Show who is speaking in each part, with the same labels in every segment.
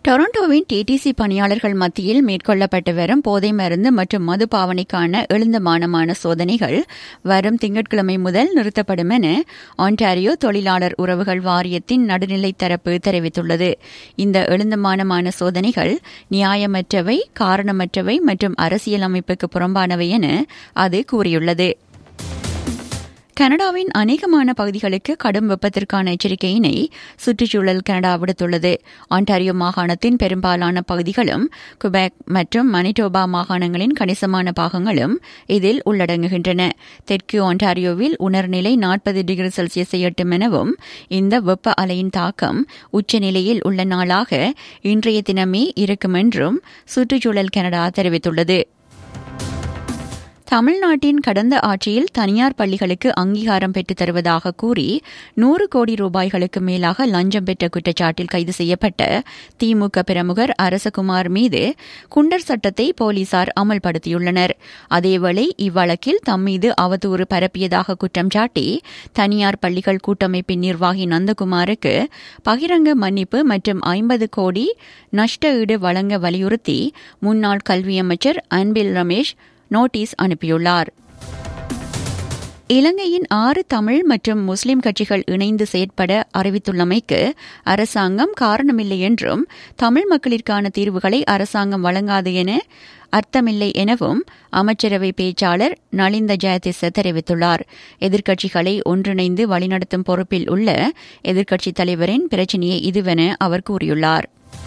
Speaker 1: டொரண்டோவின் DTC பணியாளர்கள் மத்தியில் மேற்கொள்ளப்பட்டு வரும் போதை மருந்து மற்றும் மது பாவனைக்கான எழுந்தமானமான சோதனைகள் வரும் திங்கட்கிழமை முதல் நிறுத்தப்படும் என ஆன்டாரியோ தொழிலாளர் உறவுகள் வாரியத்தின் நடுநிலை தரப்பு தெரிவித்துள்ளது இந்த எழுந்தமானமான சோதனைகள் நியாயமற்றவை காரணமற்றவை மற்றும் அரசியல் அமைப்புக்கு புறம்பானவை என அது கூறியுள்ளது கனடாவின் அநேகமான பகுதிகளுக்கு கடும் வெப்பத்திற்கான எச்சரிக்கையினை சுற்றுச்சூழல் கனடா விடுத்துள்ளது ஆண்டாரியோ மாகாணத்தின் பெரும்பாலான பகுதிகளும் குபேக் மற்றும் மனிடோபா மாகாணங்களின் கணிசமான பாகங்களும் இதில் உள்ளடங்குகின்றன தெற்கு ஆண்டாரியோவில் உணர்நிலை நாற்பது டிகிரி செல்சியஸை எட்டும் எனவும் இந்த வெப்ப அலையின் தாக்கம் உச்சநிலையில் உள்ள நாளாக இன்றைய தினமே இருக்கும் என்றும் சுற்றுச்சூழல் கனடா தெரிவித்துள்ளது தமிழ்நாட்டின் கடந்த ஆட்சியில் தனியார் பள்ளிகளுக்கு அங்கீகாரம் பெற்றுத் தருவதாக கூறி நூறு கோடி ரூபாய்களுக்கு மேலாக லஞ்சம் பெற்ற குற்றச்சாட்டில் கைது செய்யப்பட்ட திமுக பிரமுகர் அரசகுமார் மீது குண்டர் சட்டத்தை போலீசார் அமல்படுத்தியுள்ளனர் அதேவேளை இவ்வழக்கில் தம்மீது அவதூறு பரப்பியதாக குற்றம் சாட்டி தனியார் பள்ளிகள் கூட்டமைப்பின் நிர்வாகி நந்தகுமாருக்கு பகிரங்க மன்னிப்பு மற்றும் ஐம்பது கோடி நஷ்ட ஈடு வழங்க வலியுறுத்தி முன்னாள் கல்வி அமைச்சர் அன்பில் ரமேஷ் நோட்டீஸ் அனுப்பியுள்ளார் இலங்கையின் ஆறு தமிழ் மற்றும் முஸ்லிம் கட்சிகள் இணைந்து செயற்பட அறிவித்துள்ளமைக்கு அரசாங்கம் காரணமில்லை என்றும் தமிழ் மக்களிற்கான தீர்வுகளை அரசாங்கம் வழங்காது என அர்த்தமில்லை எனவும் அமைச்சரவை பேச்சாளர் நலிந்த ஜெயதிச தெரிவித்துள்ளார் எதிர்க்கட்சிகளை ஒன்றிணைந்து வழிநடத்தும் பொறுப்பில் உள்ள எதிர்க்கட்சித் தலைவரின் பிரச்சினையே இதுவென அவர் கூறியுள்ளார்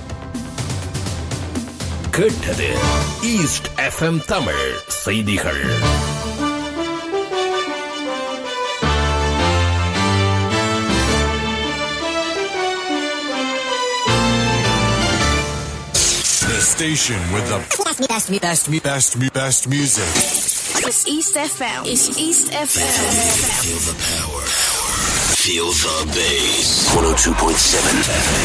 Speaker 2: கேட்டது ஈஸ்ட் எஃப்எம் தமிழ் செய்திகள்
Speaker 3: The station with the
Speaker 4: Best, me, best, me,
Speaker 3: best, me, best, me, best music.
Speaker 5: It's East FM. It's East FM.
Speaker 2: Feel the power. Feel the bass. 102.7